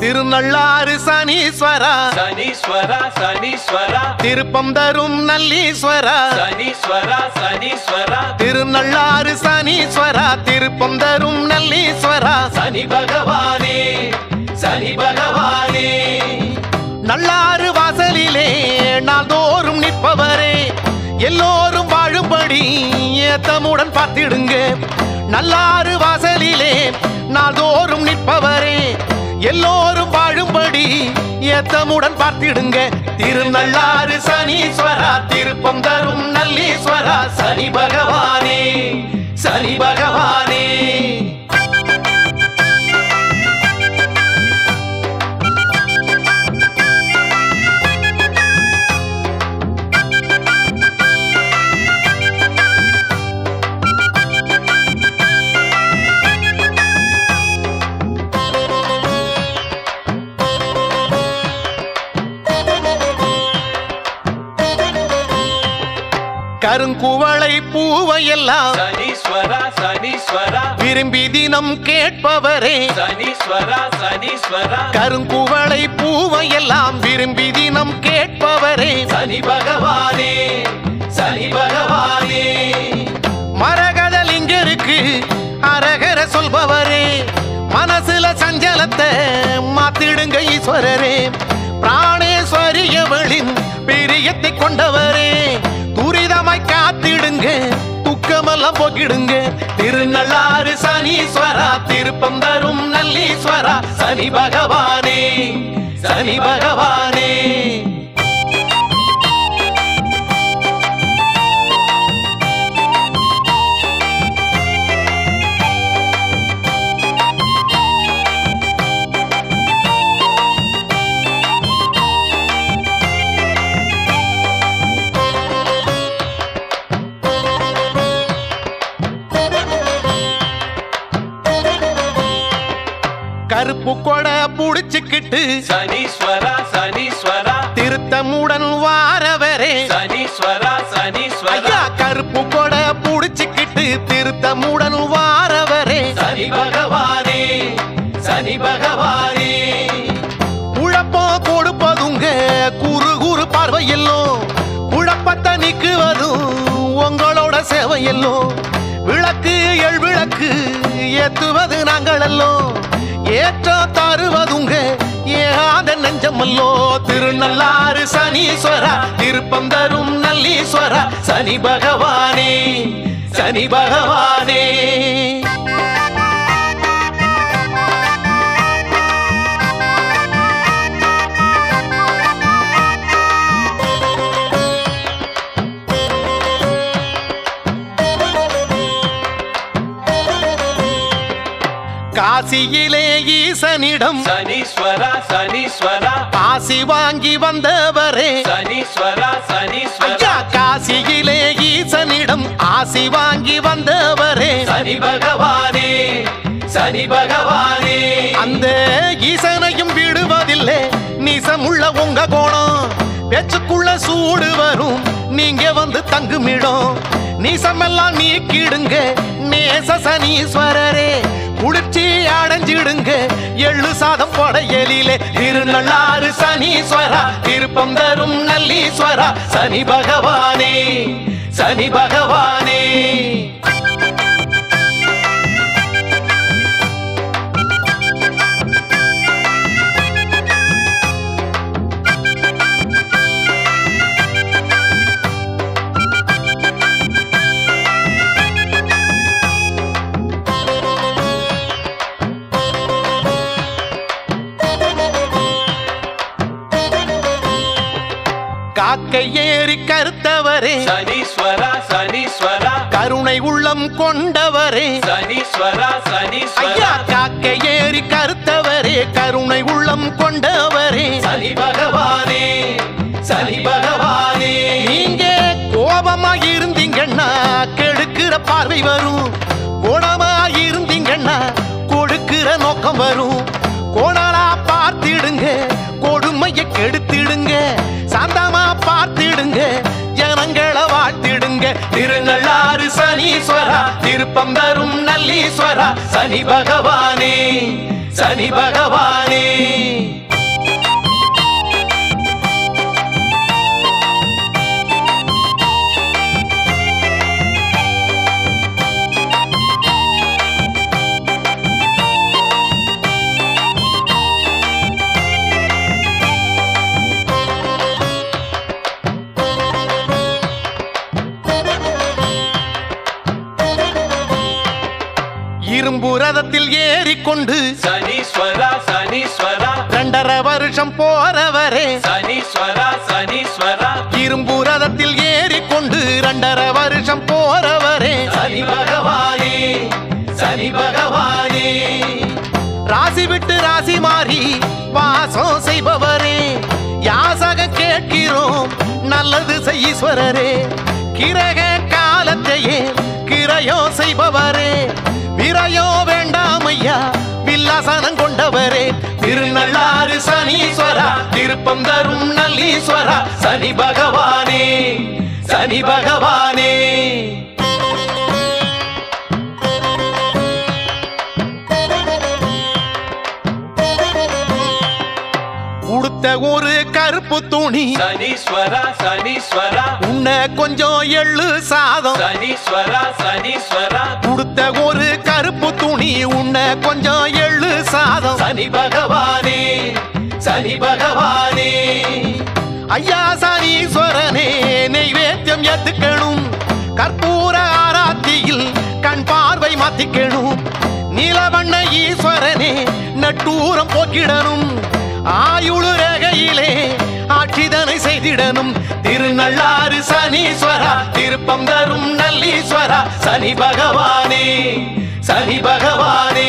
திருநள்ளாறு சனீஸ்வரா சனீஸ்வர சனீஸ்வர திருப்பம் தரும் நல்லீஸ்வரா சனீஸ்வர சனீஸ்வர திருநள்ளாறு சனீஸ்வரா திருப்பம் தரும் நல்லீஸ்வரா சனி பகவானே சனி பகவானே நல்லாறு வாசலிலே நாள்தோறும் நிற்பவரே எல்லோரும் வாழும்படி ஏத்தமுடன் பார்த்திடுங்க நல்லாறு வாசலிலே நாள்தோறும் நிற்பவரே எல்லோரும் வாழும்படி ஏத்தமுடன் பார்த்திடுங்க திருநள்ளாறு சனீஸ்வரா திருப்பம் தரும் நல்லீஸ்வரா சனி பகவானே சனி பகவானே கருங்குவளை பூவையெல்லாம் சனீஸ்வர சனீஸ்வர விரும்பி தினம் கேட்பவரே சனீஸ்வர சனீஸ்வர கருங்குவளை பூவையெல்லாம் விரும்பி தினம் கேட்பவரே சனி பகவானே சனி பகவானே மரகதல் இங்க இருக்கு அரகர சொல்பவரே மனசுல சஞ்சலத்தை மாத்திடுங்க ஈஸ்வரரே பிராணேஸ்வரியவளின் பிரியத்தை கொண்டவரே துரிதமாய் காத்திடுங்க துக்கமெல்லாம் போக்கிடுங்க திருநள்ளாறு சனீஸ்வரா திருப்பம் தரும் நல்லீஸ்வரா சனி பகவானே சனி பகவானே கருப்பு கொடை புடிச்சுக்கிட்டு சனீஸ்வர சனீஸ்வர திருத்தமுடன் வாரவரே சனீஸ்வர சனீஸ்வர ஐயா கருப்பு கொடை புடிச்சுக்கிட்டு திருத்தமுடன் வாரவரே சனி பகவானே சனி பகவானே குழப்பம் கொடுப்பதுங்க குறு குறு பார்வையெல்லாம் குழப்பத்தை நீக்குவதும் உங்களோட சேவையெல்லாம் விளக்கு எள் விளக்கு ஏத்துவது நாங்களெல்லாம் ஏற்றம் தருவதுங்க ஏகாத நெஞ்சமல்லோ திருநள்ளாறு சனீஸ்வரா திருப்பம் தரும் நல்லீஸ்வரா சனி பகவானே சனி பகவானே காசியிலே ஈசனிடம் சனீஸ்வர சனீஸ்வர காசி வாங்கி வந்தவரே சனீஸ்வர சனீஸ்வர ஐயா காசியிலே ஈசனிடம் ஆசி வாங்கி வந்தவரே சனி பகவானே சனி பகவானே அந்த ஈசனையும் விடுவதில்லை நீசமுள்ள உங்க கோணம் பேச்சுக்குள்ள சூடு வரும் நீங்க வந்து தங்குமிடம் நீசமெல்லாம் நீக்கிடுங்க நேச சனீஸ்வரரே குளிர்ச்சி அடைஞ்சிடுங்க எள்ளு சாதம் படையலிலே திருநள்ளாறு சனீஸ்வரா திருப்பம் தரும் நல்லீஸ்வரா சனி பகவானே சனி பகவானே காக்கை ஏறி கருத்தவரே சனீஸ்வர சனீஸ்வர கருணை உள்ளம் கொண்டவரே சனீஸ்வர சனீஸ்வர ஐயா காக்கை ஏறி கருத்தவரே கருணை உள்ளம் கொண்டவரே சனி பகவானே சனி பகவானே நீங்க கோபமா இருந்தீங்கன்னா கெடுக்கிற பார்வை வரும் குணமா இருந்தீங்கன்னா கொடுக்கிற நோக்கம் வரும் கோணலா பார்த்திடுங்க கொடுமையை கெடுத்திடுங்க சாந்தமா பார்த்திடுங்க ஜனங்களை வாழ்த்திடுங்க திருநள்ளாறு சனீஸ்வரா திருப்பம் தரும் நல்லீஸ்வரா சனி பகவானே சனி பகவானே ரதத்தில் ஏறிக்கொண்டு சனீஸ்வரா சனீஸ்வரா ரெண்டரை வருஷம் போறவரே சனீஸ்வரா சனீஸ்வரா இரும்பு ரதத்தில் ஏறிக்கொண்டு ரெண்டரை வருஷம் போறவரே சனி பகவானே சனி பகவானே ராசி விட்டு ராசி மாறி வாசம் செய்பவரே யாசக கேட்கிறோம் நல்லது செய்யீஸ்வரரே கிரக காலத்தையே கிரையோ செய்பவரே விரையோ வேண்டாம் ஐயா வில்லாசனம் கொண்டவரே திருநள்ளாறு சனீஸ்வரா திருப்பம் தரும் நல்லீஸ்வரா சனி பகவானே சனி பகவானே உடுத்த ஒரு கருப்பு துணி சனீஸ்வரா சனீஸ்வரா உன்ன கொஞ்சம் எள்ளு சாதம் சனீஸ்வரா சனீஸ்வரா உடுத்த ஒரு கருப்பு துணி உன்ன கொஞ்சம் எள்ளு சாதம் சனி பகவானே சனி பகவானே ஐயா சனீஸ்வரனே நெய்வேத்தியம் ஏத்துக்கணும் கற்பூர ஆராத்தியில் கண் பார்வை மாத்திக்கணும் நீலவண்ண ஈஸ்வரனே நட்டூரம் போக்கிடணும் ஆயுளு ரகையிலே ஆட்சிதனை செய்திடணும் திருநள்ளாறு சனீஸ்வரா திருப்பம் தரும் நல்லீஸ்வரா சனி பகவானே சனி பகவானே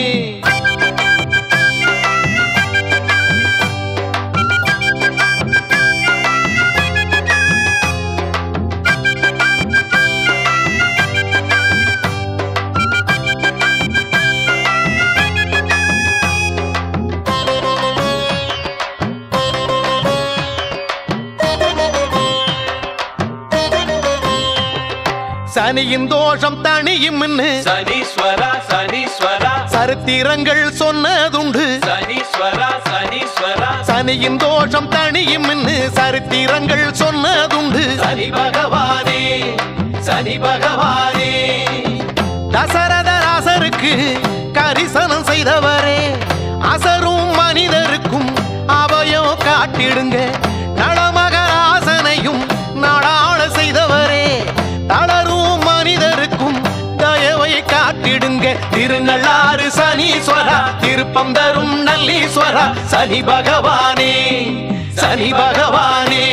சனியின் தோஷம் தனியும் சனீஸ்வரா சனீஸ்வரா சரித்திரங்கள் சொன்னதுண்டு சனீஸ்வரா சனீஸ்வரா சனியின் தோஷம் தனியும் சரித்திரங்கள் சொன்னதுண்டு சனி பகவானே சனி பகவானே தசரத ராசருக்கு கரிசனம் செய்தவரே அசரும் மனிதருக்கும் அபயம் காட்டிடுங்க நளமகராசனையும் நாடாள செய்தவரே தளரும் மனிதருக்கும் தயவை காட்டிடுங்க திருநள்ளாறு சனீஸ்வரா திருப்பம் தரும் நல்லீஸ்வரா சனி பகவானே சனி பகவானே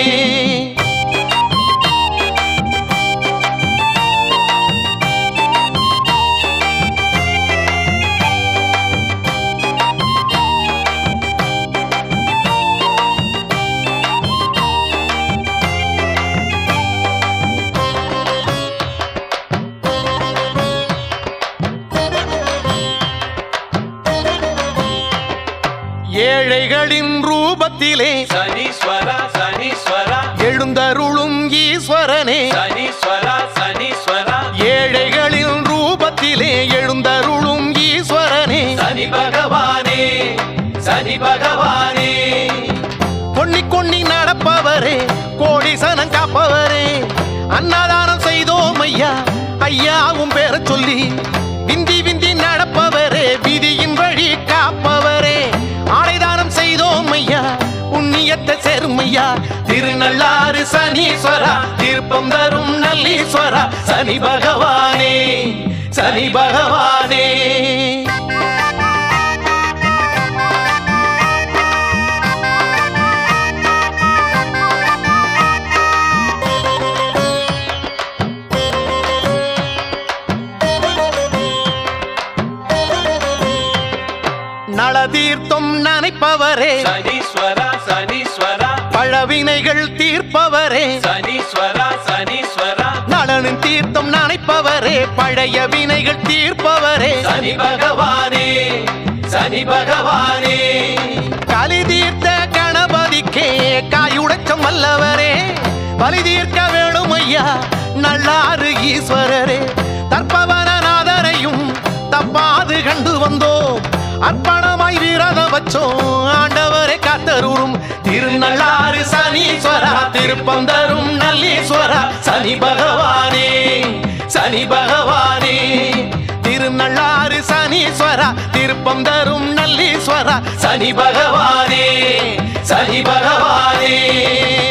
ஏழைகளின் ரூபத்திலே சனீஸ்வரா சனீஸ்வரா எழுந்தருளும் ஈஸ்வரனே சனீஸ்வரா சனீஸ்வரா ஏழைகளின் ரூபத்திலே எழுந்தருளும் ஈஸ்வரனே சனி பகவானே சனி பகவானே கொன்னி கொன்னி நடப்பவரே கோடிசனம் காப்பவரே அன்னதானம் செய்தோம் ஐயா ஐயாவும் பேர சொல்லி விந்தி விந்தி நடப்பவரே விதியின் வழி காப்பவரே ஆடைதானம் செய்தோம் ஐயா புண்ணியத்தை சேரும் ஐயா திருநள்ளாறு சனீஸ்வரா திருப்பம் தரும் நல்லீஸ்வரா சனி பகவானே சனி பகவானே நலதீர்த்தம் நனைப்பவரே சனீஸ்வரா சனீஸ்வரா பழவினைகள் தீர்ப்பவரே சனீஸ்வரா சனீஸ்வரா நலனின் தீர்த்தம் நனைப்பவரே பழைய வினைகள் தீர்ப்பவரே சனி பகவானே சனி பகவானே கலி தீர்த்த கணபதிக்கே காயுடைச்சம் வல்லவரே பலி தீர்க்க வேணும் ஐயா நல்லாறு ஈஸ்வரரே தற்பவனநாதரையும் தப்பாது கண்டு வந்தோம் அர்ப்பணமாய் விரத வச்சோம் ஆண்டவரை காத்தருளும் திருநள்ளாறு சனீஸ்வரா திருப்பம் தரும் நல்லீஸ்வரா சனி பகவானே சனி பகவானே திருநள்ளாறு சனீஸ்வரா திருப்பம் தரும் நல்லீஸ்வரா சனி பகவானே சனி பகவானே